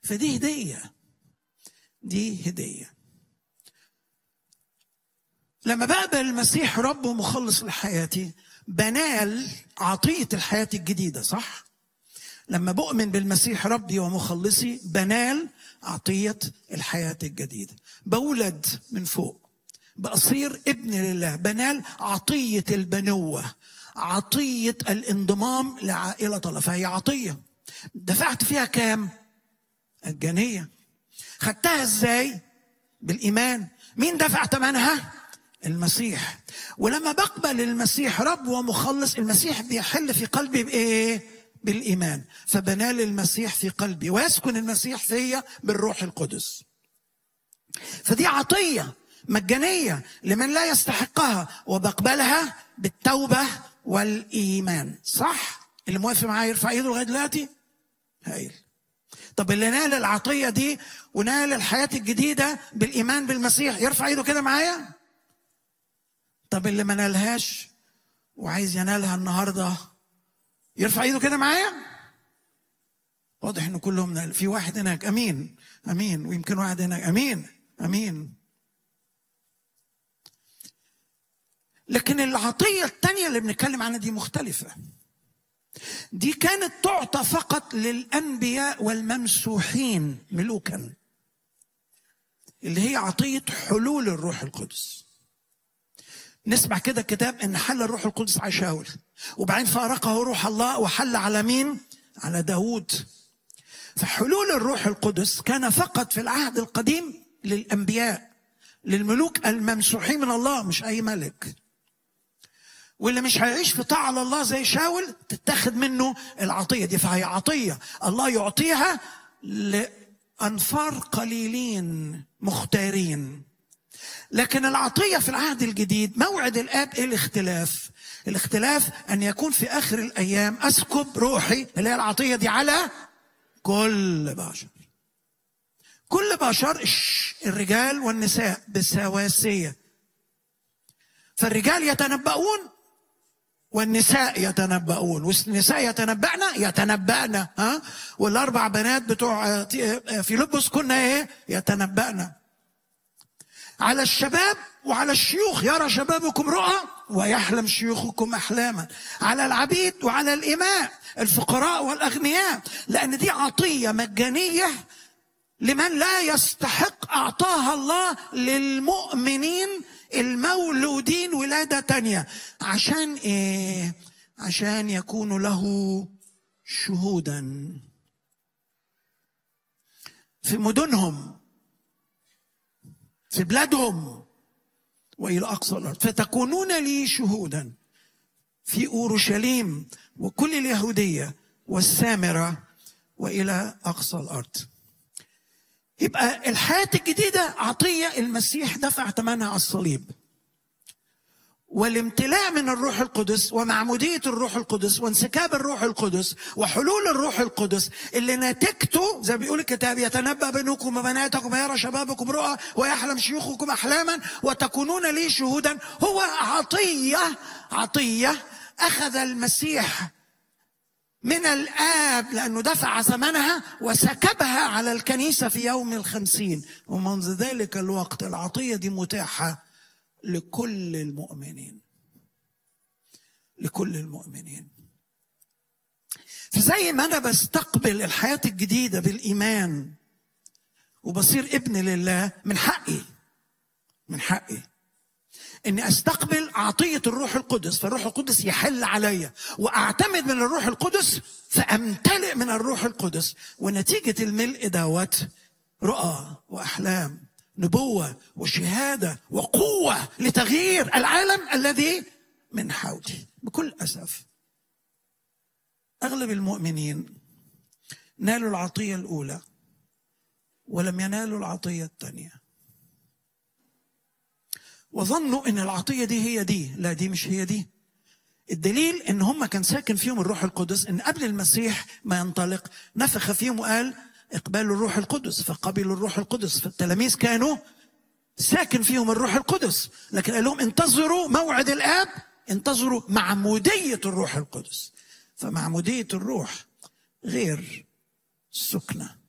فدي هديه دي هديه لما بقبل المسيح رب ومخلص لحياتي بنال عطيه الحياه الجديده صح لما بؤمن بالمسيح ربي ومخلصي بنال عطيه الحياه الجديده بولد من فوق بأصير ابن لله بنال عطية البنوة عطية الانضمام لعائلة الله فهي عطية دفعت فيها كام الجنية خدتها ازاي بالإيمان مين دفع ثمنها المسيح ولما بقبل المسيح رب ومخلص المسيح بيحل في قلبي بإيه بالإيمان فبنال المسيح في قلبي ويسكن المسيح فيا بالروح القدس فدي عطيه مجانية لمن لا يستحقها وبقبلها بالتوبة والإيمان صح؟ اللي موافق معايا يرفع ايده لغاية دلوقتي؟ هايل طب اللي نال العطية دي ونال الحياة الجديدة بالإيمان بالمسيح يرفع ايده كده معايا؟ طب اللي ما نالهاش وعايز ينالها النهارده يرفع ايده كده معايا؟ واضح ان كلهم نال في واحد هناك امين امين ويمكن واحد هناك امين امين لكن العطية الثانية اللي بنتكلم عنها دي مختلفة دي كانت تعطى فقط للأنبياء والممسوحين ملوكا اللي هي عطية حلول الروح القدس نسمع كده الكتاب ان حل الروح القدس على شاول وبعدين فارقه روح الله وحل على مين على داود فحلول الروح القدس كان فقط في العهد القديم للانبياء للملوك الممسوحين من الله مش اي ملك واللي مش هيعيش في طاعة لله زي شاول تتاخد منه العطية دي فهي عطية الله يعطيها لأنفار قليلين مختارين لكن العطية في العهد الجديد موعد الآب إيه الاختلاف الاختلاف أن يكون في آخر الأيام أسكب روحي اللي هي العطية دي على كل بشر كل بشر الرجال والنساء بسواسية فالرجال يتنبؤون والنساء يتنبؤون والنساء يتنبأن يتنبأن ها والاربع بنات بتوع فيلبس كنا ايه يتنبأن على الشباب وعلى الشيوخ يرى شبابكم رؤى ويحلم شيوخكم احلاما على العبيد وعلى الاماء الفقراء والاغنياء لان دي عطيه مجانيه لمن لا يستحق اعطاها الله للمؤمنين المولودين ولادة تانية عشان ايه عشان يكونوا له شهودا في مدنهم في بلادهم والى اقصى الارض فتكونون لي شهودا في اورشليم وكل اليهوديه والسامره والى اقصى الارض يبقى الحياة الجديدة عطية المسيح دفع ثمنها على الصليب والامتلاء من الروح القدس ومعمودية الروح القدس وانسكاب الروح القدس وحلول الروح القدس اللي نتيجته زي ما بيقول الكتاب يتنبأ بنوكم وبناتكم ويرى شبابكم رؤى ويحلم شيوخكم أحلاما وتكونون لي شهودا هو عطية عطية أخذ المسيح من الآب لأنه دفع ثمنها وسكبها على الكنيسة في يوم الخمسين ومنذ ذلك الوقت العطية دي متاحة لكل المؤمنين لكل المؤمنين فزي ما أنا بستقبل الحياة الجديدة بالإيمان وبصير ابن لله من حقي من حقي اني استقبل عطيه الروح القدس فالروح القدس يحل عليا واعتمد من الروح القدس فامتلئ من الروح القدس ونتيجه الملء دوت رؤى واحلام نبوه وشهاده وقوه لتغيير العالم الذي من حولي بكل اسف اغلب المؤمنين نالوا العطيه الاولى ولم ينالوا العطيه الثانيه وظنوا ان العطيه دي هي دي لا دي مش هي دي الدليل ان هم كان ساكن فيهم الروح القدس ان قبل المسيح ما ينطلق نفخ فيهم وقال اقبلوا الروح القدس فقبلوا الروح القدس فالتلاميذ كانوا ساكن فيهم الروح القدس لكن قال لهم انتظروا موعد الاب انتظروا معموديه الروح القدس فمعموديه الروح غير السكنه